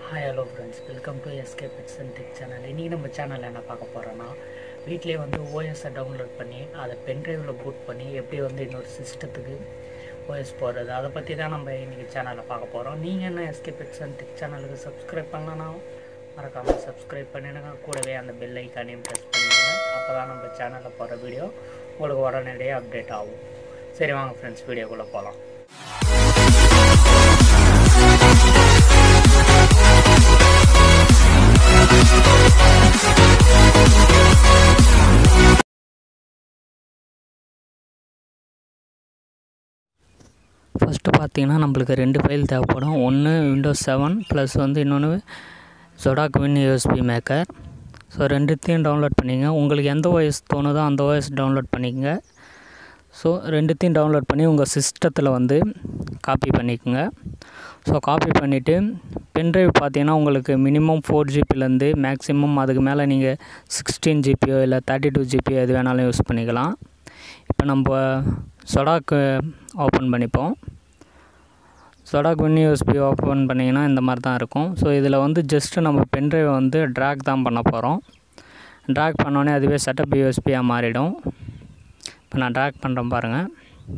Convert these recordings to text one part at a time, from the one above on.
hi hello friends welcome to S K pets and tech channel இன்றைக்கி நம்ம சேனலில் என்ன பார்க்க போகிறோன்னா வீட்டிலே வந்து ஓஎஸை டவுன்லோட் பண்ணி அதை பென்ட்ரைவில் பூட் பண்ணி எப்படி வந்து இன்னொரு சிஸ்டத்துக்கு ஓஎஸ் போடுறது அதை பற்றி தான் நம்ம இன்றைக்கி சேனலில் பார்க்க போகிறோம் நீங்கள் என்ன எஸ்கே பெட்ஸ் அண்ட் டெக் சேனலுக்கு சப்ஸ்கிரைப் பண்ணலன்னா மறக்காமல் சப்ஸ்கிரைப் பண்ணிடுங்க கூடவே அந்த பெல் ஐக்கானையும் ப்ரெஸ் பண்ணிடுங்க அப்போ தான் நம்ம சேனலில் போகிற வீடியோ உங்களுக்கு உடனடியாக அப்டேட் ஆகும் சரி வாங்க ஃப்ரெண்ட்ஸ் வீடியோக்குள்ளே போகலாம் ஃபஸ்ட்டு பார்த்தீங்கன்னா நம்மளுக்கு ரெண்டு ஃபைல் தேவைப்படும் ஒன்று விண்டோஸ் செவன் ப்ளஸ் வந்து இன்னொன்று ஜொடாக் வின் யூஎஸ்பி மேக்கர் ஸோ ரெண்டுத்தையும் டவுன்லோட் பண்ணிங்க உங்களுக்கு எந்த ஓஎஸ் தோணுதோ அந்த ஓஎஸ் டவுன்லோட் பண்ணிக்கங்க ஸோ ரெண்டுத்தையும் டவுன்லோட் பண்ணி உங்கள் சிஸ்டத்தில் வந்து காப்பி பண்ணிக்கோங்க ஸோ காப்பி பண்ணிவிட்டு பென்ட்ரைவ் பார்த்தீங்கன்னா உங்களுக்கு மினிமம் ஃபோர் ஜிபிலேருந்து மேக்ஸிமம் அதுக்கு மேலே நீங்கள் சிக்ஸ்டீன் ஜிபியோ இல்லை தேர்ட்டி டூ ஜிபியோ எது வேணாலும் யூஸ் பண்ணிக்கலாம் இப்போ நம்ம சொடாக்கு ஓப்பன் பண்ணிப்போம் சொடாக் பண்ணி யூஎஸ்பி ஓப்பன் பண்ணிங்கன்னா இந்த மாதிரி தான் இருக்கும் ஸோ இதில் வந்து ஜஸ்ட்டு நம்ம பென்ட்ரைவை வந்து ட்ராக் தான் பண்ண போகிறோம் ட்ராக் பண்ணோடனே அதுவே செட்டப் யூஎஸ்பியாக மாறிடும் இப்போ நான் ட்ராக் பண்ணுறேன் பாருங்கள்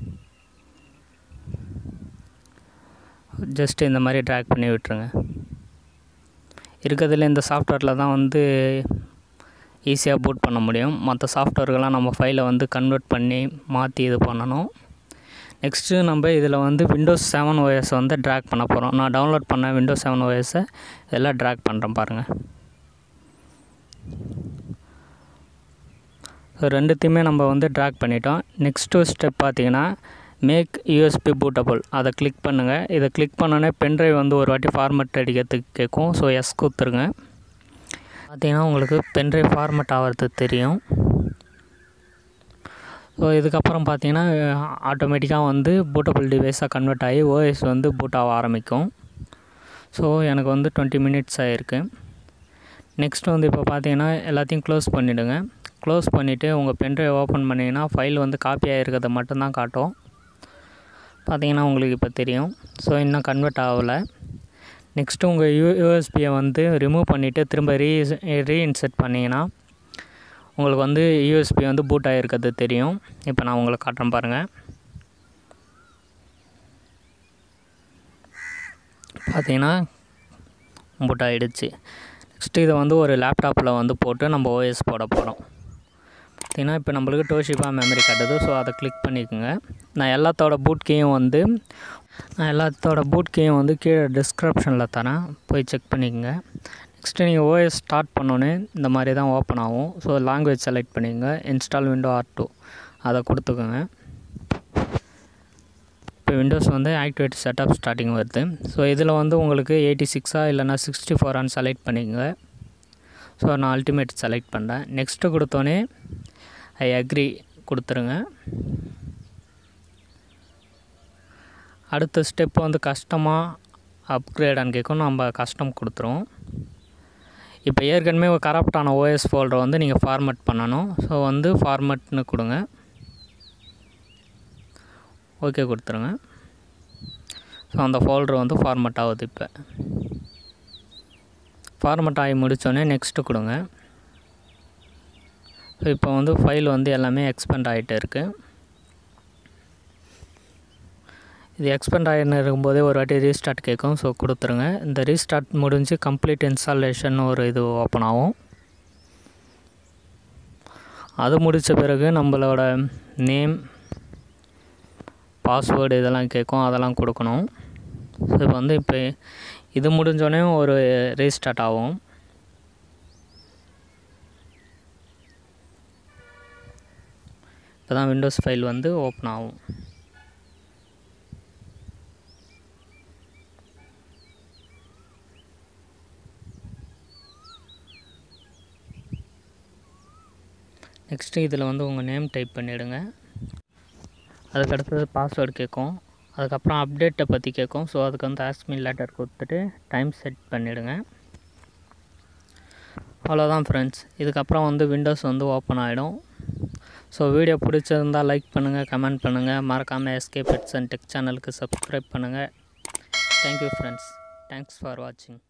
ஜஸ்ட்டு இந்த மாதிரி ட்ராக் பண்ணி விட்டுருங்க இருக்கிறதுல இந்த சாஃப்ட்வேரில் தான் வந்து ஈஸியாக பூட் பண்ண முடியும் மற்ற சாஃப்ட்வேர்கள்லாம் நம்ம ஃபைலை வந்து கன்வெர்ட் பண்ணி மாற்றி இது பண்ணணும் நெக்ஸ்ட்டு நம்ம இதில் வந்து விண்டோஸ் செவன் ஓஎஸ் வந்து ட்ராக் பண்ண போகிறோம் நான் டவுன்லோட் பண்ண விண்டோஸ் செவன் ஓஎஸை இதெல்லாம் ட்ராக் பண்ணுறேன் பாருங்கள் ஸோ ரெண்டுத்தையுமே நம்ம வந்து ட்ராக் பண்ணிட்டோம் நெக்ஸ்ட்டு ஸ்டெப் பார்த்தீங்கன்னா மேக் யூஎஸ்பி பூட்டபுள் அதை கிளிக் பண்ணுங்கள் இதை கிளிக் பண்ணோன்னே பென்ட்ரைவ் வந்து ஒரு வாட்டி ஃபார்மெட் அடிக்கிறதுக்கு கேட்கும் ஸோ எஸ் கொடுத்துருங்க பார்த்தீங்கன்னா உங்களுக்கு பென்ட்ரைவ் ஃபார்மெட் ஆகிறது தெரியும் ஸோ இதுக்கப்புறம் பார்த்தீங்கன்னா ஆட்டோமேட்டிக்காக வந்து பூட்டபிள் டிவைஸாக கன்வெர்ட் ஆகி ஓஎஸ் வந்து பூட் ஆக ஆரம்பிக்கும் ஸோ எனக்கு வந்து டுவெண்ட்டி மினிட்ஸ் ஆகிருக்கு நெக்ஸ்ட் வந்து இப்போ பார்த்தீங்கன்னா எல்லாத்தையும் க்ளோஸ் பண்ணிவிடுங்க க்ளோஸ் பண்ணிவிட்டு உங்கள் பென்ட்ரைவ் ஓப்பன் பண்ணிங்கன்னா ஃபைல் வந்து காப்பி ஆகிருக்கிறத மட்டும்தான் காட்டும் பார்த்தீங்கன்னா உங்களுக்கு இப்போ தெரியும் ஸோ இன்னும் கன்வெர்ட் ஆகலை நெக்ஸ்ட்டு உங்கள் யூ யூஎஸ்பியை வந்து ரிமூவ் பண்ணிவிட்டு திரும்ப ரீ ரீஇன்செட் பண்ணிங்கன்னா உங்களுக்கு வந்து யூஎஸ்பி வந்து பூட் ஆகிருக்கிறது தெரியும் இப்போ நான் உங்களுக்கு காட்டுறேன் பாருங்கள் பார்த்தீங்கன்னா பூட் ஆகிடுச்சு நெக்ஸ்ட்டு இதை வந்து ஒரு லேப்டாப்பில் வந்து போட்டு நம்ம ஓஎஸ் போட போகிறோம் பார்த்தீங்கன்னா இப்போ நம்மளுக்கு டோஷிபா மெமரி காட்டுது ஸோ அதை கிளிக் பண்ணிக்கோங்க நான் எல்லாத்தோட பூட் கீயும் வந்து நான் எல்லாத்தோட பூட் கீயும் வந்து கீழே டிஸ்கிரிப்ஷனில் தரேன் போய் செக் பண்ணிக்கோங்க நெக்ஸ்ட்டு நீங்கள் ஓஎஸ் ஸ்டார்ட் பண்ணோன்னே இந்த மாதிரி தான் ஓப்பன் ஆகும் ஸோ லாங்குவேஜ் செலக்ட் பண்ணிக்கோங்க இன்ஸ்டால் விண்டோ ஆர் டூ அதை கொடுத்துக்கோங்க இப்போ விண்டோஸ் வந்து ஆக்டிவேட் செட்டப் ஸ்டார்டிங் வருது ஸோ இதில் வந்து உங்களுக்கு எயிட்டி சிக்ஸா இல்லைனா சிக்ஸ்டி ஃபோரான்னு செலக்ட் பண்ணிக்கோங்க ஸோ நான் அல்டிமேட் செலக்ட் பண்ணுறேன் நெக்ஸ்ட்டு கொடுத்தோன்னே ஐ அக்ரி கொடுத்துருங்க அடுத்த ஸ்டெப் வந்து கஸ்டமாக அப்கிரேடான்னு கேட்கும் நம்ம கஸ்டம் கொடுத்துருவோம் இப்போ ஏற்கனவே ஒரு கரப்டான ஓஎஸ் ஃபோல்டரை வந்து நீங்கள் ஃபார்மேட் பண்ணணும் ஸோ வந்து ஃபார்மேட்னு கொடுங்க ஓகே கொடுத்துருங்க ஸோ அந்த ஃபோல்டர் வந்து ஃபார்மேட் ஆகுது இப்போ ஃபார்மேட் ஆகி முடித்தோடனே நெக்ஸ்ட்டு கொடுங்க ஸோ இப்போ வந்து ஃபைல் வந்து எல்லாமே எக்ஸ்பெண்ட் ஆகிட்டு இருக்குது இது எக்ஸ்பெண்ட் ஆகின்னு இருக்கும்போதே ஒரு வாட்டி ரீஸ்டார்ட் கேட்கும் ஸோ கொடுத்துருங்க இந்த ரீஸ்டார்ட் முடிஞ்சு கம்ப்ளீட் இன்ஸ்டாலேஷன் ஒரு இது ஓப்பன் ஆகும் அது முடித்த பிறகு நம்மளோட நேம் பாஸ்வேர்டு இதெல்லாம் கேட்கும் அதெல்லாம் கொடுக்கணும் ஸோ இப்போ வந்து இப்போ இது முடிஞ்சோடனே ஒரு ரீஸ்டார்ட் ஆகும் இப்போ தான் விண்டோஸ் ஃபைல் வந்து ஓப்பன் ஆகும் நெக்ஸ்ட்டு இதில் வந்து உங்கள் நேம் டைப் பண்ணிவிடுங்க அதுக்கடுத்தது பாஸ்வேர்டு கேட்கும் அதுக்கப்புறம் அப்டேட்டை பற்றி கேட்கும் ஸோ அதுக்கு வந்து ஆஸ்மின் லெட்டர் கொடுத்துட்டு டைம் செட் பண்ணிவிடுங்க அவ்வளோதான் ஃப்ரெண்ட்ஸ் இதுக்கப்புறம் வந்து விண்டோஸ் வந்து ஓப்பன் ஆகிடும் ஸோ வீடியோ பிடிச்சிருந்தால் லைக் பண்ணுங்கள் கமெண்ட் பண்ணுங்கள் மறக்காமல் எஸ்கே பெட்ஸ் அண்ட் டெக் சேனலுக்கு சப்ஸ்கிரைப் பண்ணுங்கள் தேங்க்யூ ஃப்ரெண்ட்ஸ் தேங்க்ஸ் ஃபார் வாட்சிங்